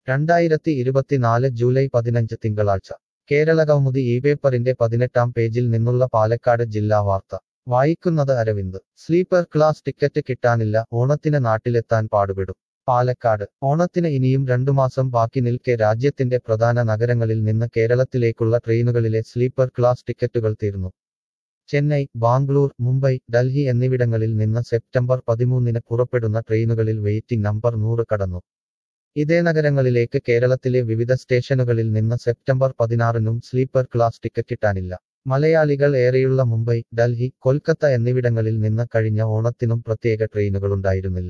രണ്ടായിരത്തി ഇരുപത്തിനാല് ജൂലൈ പതിനഞ്ച് തിങ്കളാഴ്ച കേരള കൗമുദി ഈ പേപ്പറിന്റെ പതിനെട്ടാം പേജിൽ നിന്നുള്ള പാലക്കാട് ജില്ലാ വാർത്ത വായിക്കുന്നത് അരവിന്ദ് സ്ലീപ്പർ ക്ലാസ് ടിക്കറ്റ് കിട്ടാനില്ല ഓണത്തിന് നാട്ടിലെത്താൻ പാടുപെടും പാലക്കാട് ഓണത്തിന് ഇനിയും രണ്ടു മാസം ബാക്കി നിൽക്കെ രാജ്യത്തിന്റെ പ്രധാന നഗരങ്ങളിൽ നിന്ന് കേരളത്തിലേക്കുള്ള ട്രെയിനുകളിലെ സ്ലീപ്പർ ക്ലാസ് ടിക്കറ്റുകൾ തീർന്നു ചെന്നൈ ബാംഗ്ലൂർ മുംബൈ ഡൽഹി എന്നിവിടങ്ങളിൽ നിന്ന് സെപ്റ്റംബർ പതിമൂന്നിന് പുറപ്പെടുന്ന ട്രെയിനുകളിൽ വെയിറ്റിംഗ് നമ്പർ നൂറ് കടന്നു ഇതേ നഗരങ്ങളിലേക്ക് കേരളത്തിലെ വിവിധ സ്റ്റേഷനുകളിൽ നിന്ന് സെപ്റ്റംബർ പതിനാറിനും സ്ലീപ്പർ ക്ലാസ് ടിക്കറ്റ് കിട്ടാനില്ല മലയാളികൾ ഏറെയുള്ള മുംബൈ ഡൽഹി കൊൽക്കത്ത എന്നിവിടങ്ങളിൽ നിന്ന് കഴിഞ്ഞ ഓണത്തിനും പ്രത്യേക ട്രെയിനുകളുണ്ടായിരുന്നില്ല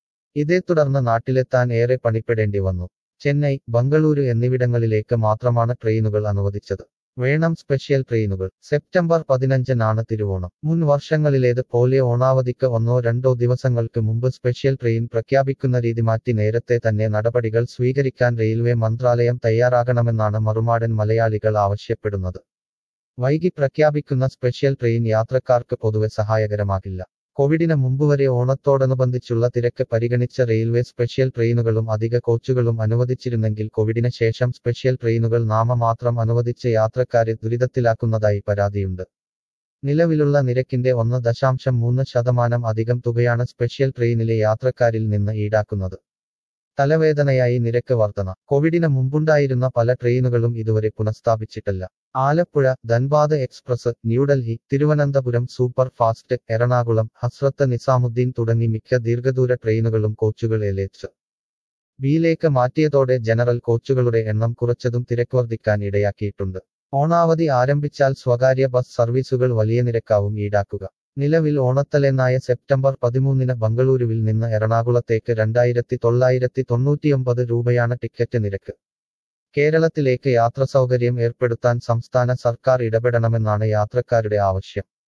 ഇതേ തുടർന്ന് നാട്ടിലെത്താൻ ഏറെ പണിപ്പെടേണ്ടി വന്നു ചെന്നൈ ബംഗളൂരു എന്നിവിടങ്ങളിലേക്ക് മാത്രമാണ് ട്രെയിനുകൾ അനുവദിച്ചത് വേണം സ്പെഷ്യൽ ട്രെയിനുകൾ സെപ്റ്റംബർ പതിനഞ്ചിനാണ് തിരുവോണം മുൻ വർഷങ്ങളിലേത് പോലെ ഓണാവധിക്ക് ഒന്നോ രണ്ടോ ദിവസങ്ങൾക്ക് മുമ്പ് സ്പെഷ്യൽ ട്രെയിൻ പ്രഖ്യാപിക്കുന്ന രീതി മാറ്റി നേരത്തെ തന്നെ നടപടികൾ സ്വീകരിക്കാൻ റെയിൽവേ മന്ത്രാലയം തയ്യാറാകണമെന്നാണ് മറുമാടൻ മലയാളികൾ ആവശ്യപ്പെടുന്നത് വൈകി പ്രഖ്യാപിക്കുന്ന സ്പെഷ്യൽ ട്രെയിൻ യാത്രക്കാർക്ക് പൊതുവെ സഹായകരമാകില്ല കോവിഡിന് മുമ്പ് വരെ ഓണത്തോടനുബന്ധിച്ചുള്ള തിരക്ക് പരിഗണിച്ച റെയിൽവേ സ്പെഷ്യൽ ട്രെയിനുകളും അധിക കോച്ചുകളും അനുവദിച്ചിരുന്നെങ്കിൽ കോവിഡിന് ശേഷം സ്പെഷ്യൽ ട്രെയിനുകൾ നാമമാത്രം അനുവദിച്ച് യാത്രക്കാരെ ദുരിതത്തിലാക്കുന്നതായി പരാതിയുണ്ട് നിലവിലുള്ള നിരക്കിന്റെ ഒന്ന് ദശാംശം മൂന്ന് ശതമാനം അധികം തുകയാണ് സ്പെഷ്യൽ ട്രെയിനിലെ യാത്രക്കാരിൽ നിന്ന് ഈടാക്കുന്നത് തലവേദനയായി നിരക്ക് വർധന കോവിഡിന് മുമ്പുണ്ടായിരുന്ന പല ട്രെയിനുകളും ഇതുവരെ പുനഃസ്ഥാപിച്ചിട്ടില്ല Alappuzha Dhanbad express New Delhi Thiruvananthapuram super fast Ernakulam Hazrat Nizamuddin തുടങ്ങി മിക്ക ദീർഘദൂര ട്രെയിനുകളും കോച്ചുകൾ എലേച്ച് ബിയിലേക്ക് മാറ്റിയതോടെ ജനറൽ കോച്ചുകളുടെ എണ്ണം കുറച്ചതും തിരക്ക് വർദ്ധിക്കാൻ ഇടയാക്കിയിട്ടുണ്ട് ഓണാവധി ആരംഭിച്ചാൽ സ്വകാര്യ ബസ് സർവീസുകൾ വലിയ നിരക്കാവും ഈടാക്കുക നിലവിൽ ഓണത്തലേന്നായ സെപ്റ്റംബർ പതിമൂന്നിന് ബംഗളൂരുവിൽ നിന്ന് എറണാകുളത്തേക്ക് രണ്ടായിരത്തി തൊള്ളായിരത്തി തൊണ്ണൂറ്റിയൊമ്പത് രൂപയാണ് ടിക്കറ്റ് നിരക്ക് കേരളത്തിലേക്ക് യാത്ര സൗകര്യം ഏർപ്പെടുത്താൻ സംസ്ഥാന സർക്കാർ ഇടപെടണമെന്നാണ് യാത്രക്കാരുടെ ആവശ്യം